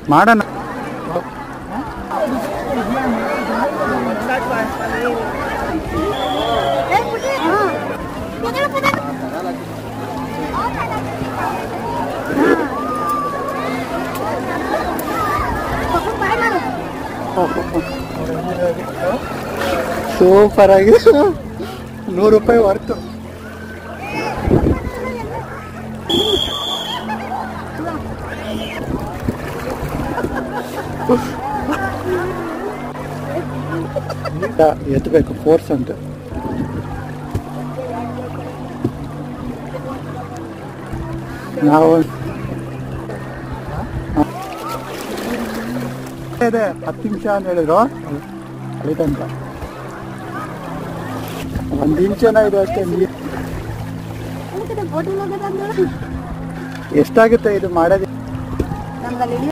ಮಾಡೋಣ ಸೂಪರ್ ಆಗಿ ನೂರು ರೂಪಾಯಿ ವರ್ತು ಎತ್ತಬೇಕು ಫೋರ್ಸ್ ಅಂತ ನಾವು ಇದೆ ಹತ್ತು ನಿಮಿಷ ಅಂತ ಹೇಳಿದ್ರು ಅಲ್ಲಿ ತನಕ ಒಂದು ನಿಮಿಷನ ಇದು ಅಷ್ಟೇ ನೀರು ಎಷ್ಟಾಗುತ್ತೆ ಇದು ಮಾಡೋದು ನಮ್ಗಲ್ಲಿ